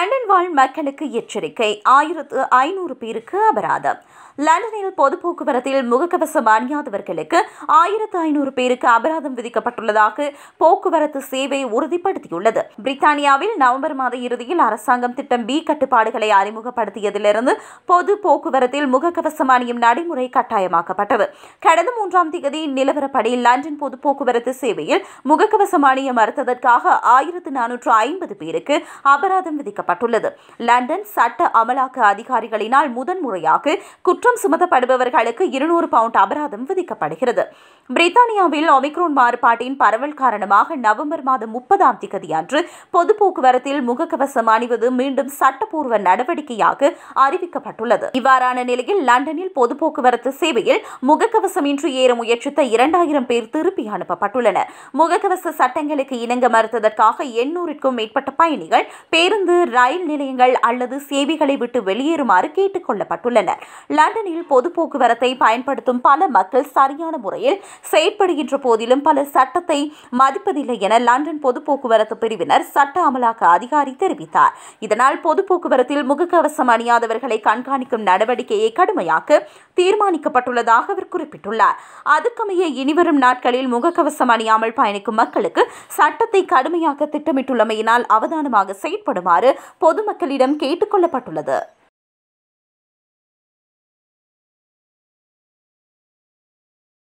London வாழ் மக்களுக்கு எச்சரிக்கை ஆயிரத்து ஐநூறு பேருக்கு அபராதம் லண்டனில் பொது போக்குவரத்தில் முகக்கவசம் அணியாதவர்களுக்கு ஆயிரத்து ஐநூறு பேருக்கு அபராதம் விதிக்கப்பட்டுள்ளதாக போக்குவரத்து சேவை உறுதிப்படுத்தியுள்ளது பிரித்தானியாவில் நவம்பர் மாத இறுதியில் அரசாங்கம் திட்டம் பி கட்டுப்பாடுகளை அறிமுகப்படுத்தியதிலிருந்து பொது போக்குவரத்தில் முகக்கவசம் அணியும் நடைமுறை கட்டாயமாக்கப்பட்டது கடந்த மூன்றாம் தேதி நிலவரப்படி லண்டன் பொது போக்குவரத்து சேவையில் முகக்கவசம் அணிய மறுத்ததற்காக ஆயிரத்து நானூற்று ஐம்பது பேருக்கு அபராதம் விதிக்கப்பட்டுள்ளது லண்டன் சட்ட அமலாக்க அதிகாரிகளினால் முதன்முறையாக குற்றம் சுமத்தப்படுபவர்களுக்கு இருநூறு பவுண்ட் அபராதம் விதிக்கப்படுகிறது பிரித்தானியாவில் ஒமிக்ரோன் மாறுபாட்டின் பரவல் காரணமாக நவம்பர் மாதம் முப்பதாம் திகதி அன்று பொது போக்குவரத்தில் முகக்கவசம் அணிவது மீண்டும் சட்டப்பூர்வ நடவடிக்கையாக அறிவிக்கப்பட்டுள்ளது இவ்வாறான நிலையில் லண்டனில் பொது போக்குவரத்து சேவையில் முகக்கவசம் இன்றி ஏற முயற்சித்த இரண்டாயிரம் பேர் திருப்பி அனுப்பப்பட்டுள்ளனர் முகக்கவச சட்டங்களுக்கு இணங்க மறுத்ததற்காக எண்ணூறுக்கும் மேற்பட்ட பயணிகள் பேருந்து ரயில் நிலையங்கள் அல்லது சேவைகளை விட்டு வெளியேறுமாறு கேட்டுக் கொள்ளப்பட்டுள்ளனர் லண்டனில் பொது போக்குவரத்தை பயன்படுத்தும் பல மக்கள் சரியான முறையில் செயற்படுகின்ற போதிலும் பல சட்டத்தை மதிப்பதில்லை என லண்டன் பொது போக்குவரத்து பிரிவினர் சட்ட அமலாக்க அதிகாரி தெரிவித்தார் இதனால் பொது போக்குவரத்தில் முகக்கவசம் அணியாதவர்களை கண்காணிக்கும் நடவடிக்கையை கடுமையாக்க தீர்மானிக்கப்பட்டுள்ளதாக அவர் குறிப்பிட்டுள்ளார் அதுக்கமைய இனிவரும் நாட்களில் முகக்கவசம் அணியாமல் பயணிக்கும் மக்களுக்கு சட்டத்தை கடுமையாக்க திட்டமிட்டுள்ளமையினால் அவதானமாக செயற்படுமாறு பொதுமக்களிடம் கேட்டுக் கொள்ளப்பட்டுள்ளது